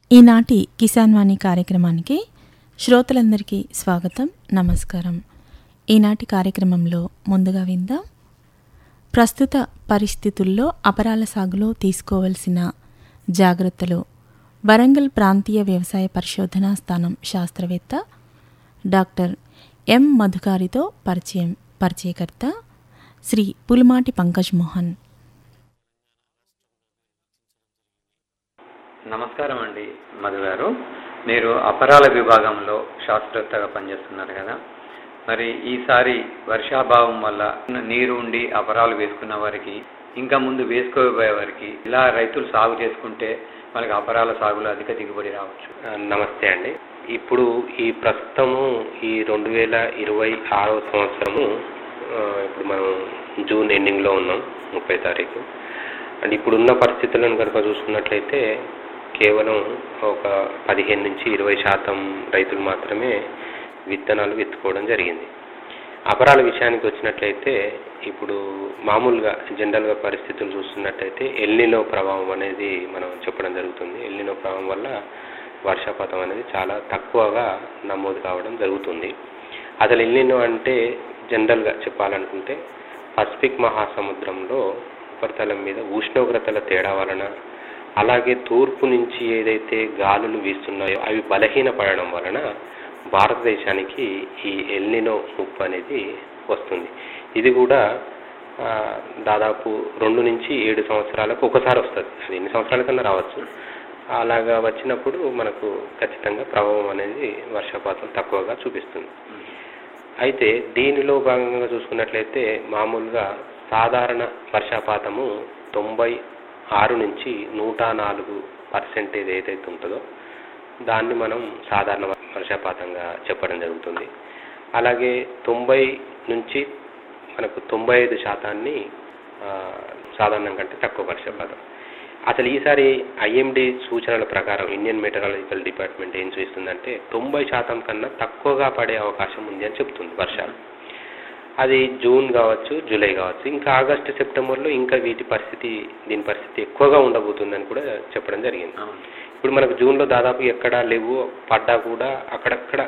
ఈనాటి కిసాన్ వాణి కార్యక్రమానికి శ్రోతలందరికీ స్వాగతం నమస్కారం ఈనాటి కార్యక్రమంలో ముందుగా విందాం ప్రస్తుత పరిస్థితుల్లో అపరాల సాగులో తీసుకోవలసిన జాగ్రత్తలు వరంగల్ ప్రాంతీయ వ్యవసాయ పరిశోధనా స్థానం శాస్త్రవేత్త డాక్టర్ ఎం మధుకారితో పరిచయం పరిచయకర్త శ్రీ పులిమాటి పంకజ్ మోహన్ నమస్కారం అండి మధు గారు మీరు అపరాల విభాగంలో శాస్త్రవేత్తగా పనిచేస్తున్నారు కదా మరి ఈసారి వర్షాభావం వల్ల నీరు ఉండి అపరాలు వేసుకున్న వారికి ఇంకా ముందు వేసుకోబోయే వారికి ఇలా రైతులు సాగు చేసుకుంటే మనకి అపరాల సాగులో అధిక దిగుబడి రావచ్చు ఆ, నమస్తే అండి ఇప్పుడు ఈ ప్రస్తుతము ఈ రెండు వేల ఇరవై ఆరవ సంవత్సరము ఆ, ఇప్పుడు మనం జూన్ ఎండింగ్లో ఉన్నాం ముప్పై తారీఖు అండ్ ఇప్పుడున్న పరిస్థితులను కనుక చూసుకున్నట్లయితే కేవలం ఒక పదిహేను నుంచి ఇరవై శాతం రైతులు మాత్రమే విత్తనాలు విత్తుకోవడం జరిగింది అపరాల విషయానికి వచ్చినట్లయితే ఇప్పుడు మామూలుగా జనరల్గా పరిస్థితులు చూస్తున్నట్టయితే ఎల్నినో ప్రభావం అనేది మనం చెప్పడం జరుగుతుంది ఎల్నినో ప్రభావం వల్ల వర్షపాతం అనేది చాలా తక్కువగా నమోదు కావడం జరుగుతుంది అసలు ఎల్నినో అంటే జనరల్గా చెప్పాలనుకుంటే పసిఫిక్ మహాసముద్రంలో ఉపరితలం మీద ఉష్ణోగ్రతల తేడా వలన అలాగే తూర్పు నుంచి ఏదైతే గాలులు వీస్తున్నాయో అవి బలహీనపడడం వలన భారతదేశానికి ఈ ఎల్నినో ముప్పు అనేది వస్తుంది ఇది కూడా ఆ, దాదాపు రెండు నుంచి ఏడు సంవత్సరాలకు ఒకసారి వస్తుంది అది ఎన్ని సంవత్సరాల కన్నా రావచ్చు అలాగా వచ్చినప్పుడు మనకు ఖచ్చితంగా ప్రభావం అనేది వర్షపాతం తక్కువగా చూపిస్తుంది అయితే దీనిలో భాగంగా చూసుకున్నట్లయితే మామూలుగా సాధారణ వర్షపాతము తొంభై ఆరు నుంచి నూట నాలుగు పర్సెంటేజ్ ఏదైతే ఉంటుందో దాన్ని మనం సాధారణ వర్షపాతంగా చెప్పడం జరుగుతుంది అలాగే తొంభై నుంచి మనకు తొంభై ఐదు శాతాన్ని ఆ, సాధారణం కంటే తక్కువ వర్షపాతం అసలు ఈసారి ఐఎండి సూచనల ప్రకారం ఇండియన్ మెటరాలజికల్ డిపార్ట్మెంట్ ఏం చూస్తుందంటే తొంభై శాతం కన్నా తక్కువగా పడే అవకాశం ఉంది అని చెప్తుంది వర్షాలు అది జూన్ కావచ్చు జూలై కావచ్చు ఇంకా ఆగస్టు సెప్టెంబర్లో ఇంకా వీటి పరిస్థితి దీని పరిస్థితి ఎక్కువగా ఉండబోతుందని కూడా చెప్పడం జరిగింది అవును ఇప్పుడు మనకు జూన్లో దాదాపు ఎక్కడా లేవు పడ్డా కూడా అక్కడక్కడ